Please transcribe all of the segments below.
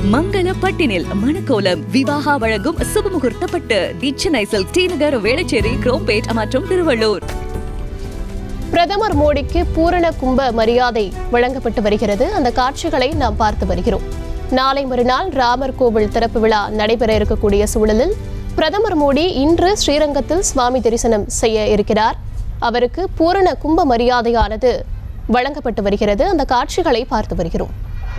மங்கள பட்டினில் மணக்கோலம் விவாகா வழங்கும் சுபமுகூர்த்த பட்டு the Chennai silk T Nagar Velachery Chromepet மற்றும் திருவள்ளூர் பிரதமர் மோடிக்கு பூரண கும்ப மரியாதை வழங்கப்பட்டு வருகிறது அந்த காட்சிகளை நாம் பார்த்து வருகிறோம் நாளை மறுநாள் ராமர் கோவில் திறப்பு விழா நடைபெற இருக்கக்கூடிய சூழலில் பிரதமர் மோடி இன்று ஸ்ரீரங்கத்தில் சுவாமி தரிசனம் செய்ய இருக்கிறார் அவருக்கு பூரண கும்ப மரியாதையானது வழங்கப்பட்டு வருகிறது அந்த காட்சிகளை பார்த்து வருகிறோம்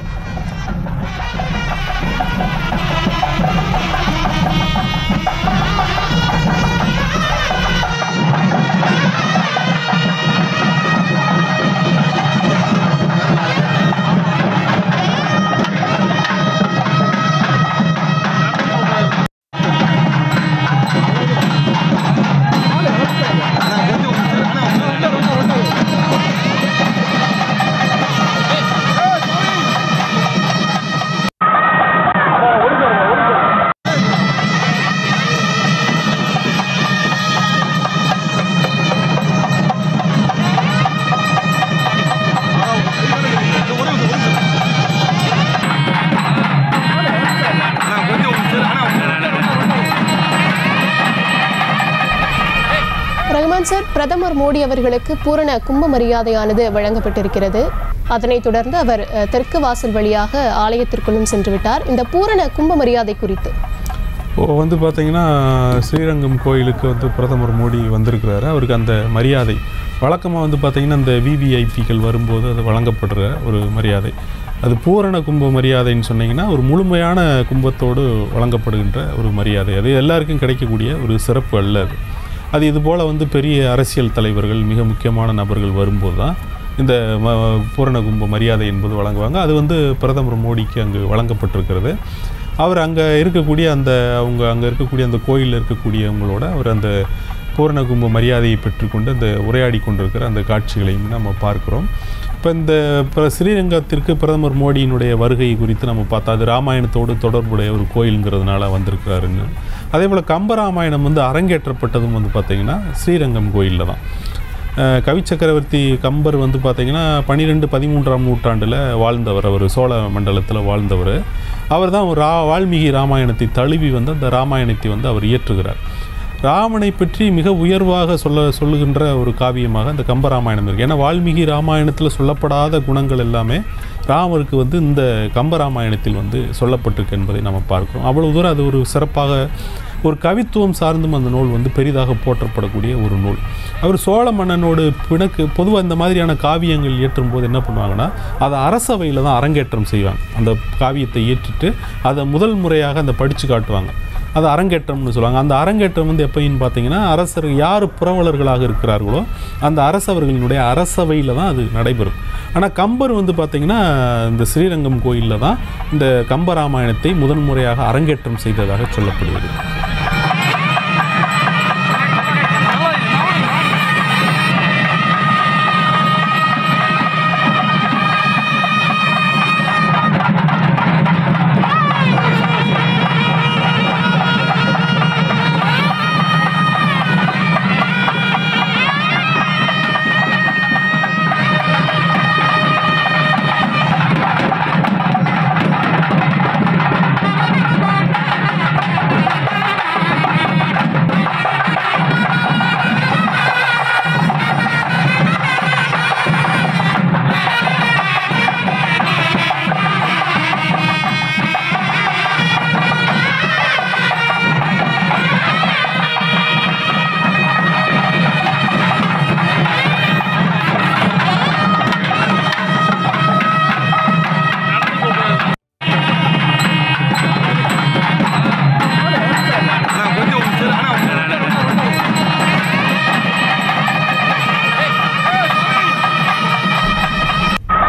ரஹ்மான் சார் பிரதமர் மோடி அவர்களுக்கு பூரண கும்ப மரியாதையானது வழங்கப்பட்டிருக்கிறது அதனைத் தொடர்ந்து அவர் அஹ், தெற்கு வாசல் வழியாக ஆலயத்திற்குள்ளும் சென்று விட்டார் இந்த பூரண கும்ப மரியாதை குறித்து இப்போ வந்து பார்த்தீங்கன்னா ஸ்ரீரங்கம் கோயிலுக்கு வந்து பிரதமர் மோடி வந்திருக்கிறாரு அவருக்கு அந்த மரியாதை வழக்கமாக வந்து பார்த்தீங்கன்னா இந்த விவிஐபிகள் வரும்போது அது வழங்கப்படுற ஒரு மரியாதை அது பூரண கும்ப மரியாதைன்னு சொன்னீங்கன்னா ஒரு முழுமையான கும்பத்தோடு வழங்கப்படுகின்ற ஒரு மரியாதை அது எல்லாருக்கும் கிடைக்கக்கூடிய ஒரு சிறப்பு அல்ல அது அது இது போல் வந்து பெரிய அரசியல் தலைவர்கள் மிக முக்கியமான நபர்கள் வரும்போது தான் இந்த ம பூரண கும்ப மரியாதை என்பது வழங்குவாங்க அது வந்து பிரதமர் மோடிக்கு அங்கு வழங்கப்பட்டிருக்கிறது அவர் அங்கே இருக்கக்கூடிய அந்த அவங்க அங்கே இருக்கக்கூடிய அந்த கோயிலில் இருக்கக்கூடியவங்களோட அவர் அந்த பூரண கும்ப மரியாதையை பெற்றுக்கொண்டு அந்த உரையாடி கொண்டிருக்கிற அந்த காட்சிகளையும் நம்ம பார்க்கிறோம் இப்போ இந்த பிர- ஸ்ரீரங்கத்திற்கு பிரதமர் மோடியினுடைய வருகை குறித்து நம்ம பார்த்தா அது ராமாயணத்தோடு தொடர்புடைய ஒரு கோயிலுங்கிறதுனால வந்திருக்கிறாருன்னு அதே போல் கம்பராமாயணம் வந்து அரங்கேற்றப்பட்டதும் வந்து பார்த்திங்கன்னா ஸ்ரீரங்கம் கோயிலில் தான் அஹ் கவி சக்கரவர்த்தி கம்பர் வந்து பார்த்தீங்கன்னா பன்னிரெண்டு பதிமூன்றாம் நூற்றாண்டில் வாழ்ந்தவர் அவர் சோழ மண்டலத்தில் வாழ்ந்தவர் அவர் தான் ஒரு ரா வால்மீகி ராமாயணத்தை தழுவி வந்து அந்த ராமாயணத்தை வந்து அவர் இயற்றுகிறார் ராமனை பற்றி மிக உயர்வாக சொல்ல சொல்லுகின்ற ஒரு காவியமாக அந்த கம்பராமாயணம் இருக்குது ஏன்னா வால்மீகி ராமாயணத்தில் சொல்லப்படாத குணங்கள் எல்லாமே ராமருக்கு வந்து இந்த கம்பராமாயணத்தில் வந்து சொல்லப்பட்டிருக்கு என்பதை நம்ம பார்க்கிறோம் அவ்வளவு தூரம் அது ஒரு சிறப்பாக ஒரு கவித்துவம் சார்ந்தும் அந்த நூல் வந்து பெரிதாக போற்றப்படக்கூடிய ஒரு நூல் அவர் சோழ மன்னனோடு பிணக்கு பொதுவாக இந்த மாதிரியான காவியங்கள் இயற்றும் போது என்ன பண்ணுவாங்கன்னா அதை அரசவையில் தான் அரங்கேற்றம் செய்வாங்க அந்த காவியத்தை இயற்றிட்டு அதை முதல் முறையாக அந்த படித்து காட்டுவாங்க அது அரங்கேற்றம்னு சொல்லுவாங்க அந்த அரங்கேற்றம் வந்து எப்பயின்னு பார்த்தீங்கன்னா அரசர் யார் புரவலர்களாக இருக்கிறார்களோ அந்த அரசவர்களினுடைய அரசவையில் தான் அது நடைபெறும் ஆனால் கம்பர் வந்து பார்த்தீங்கன்னா இந்த ஸ்ரீரங்கம் கோயிலில் தான் இந்த கம்பராமாயணத்தை முதன்முறையாக அரங்கேற்றம் செய்ததாக சொல்லப்படுகிறது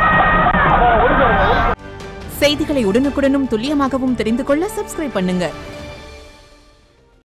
செய்திகளை உடனுக்குடனும் துல்லியமாகவும் தெரிந்து கொள்ள சப்ஸ்கிரைப் பண்ணுங்க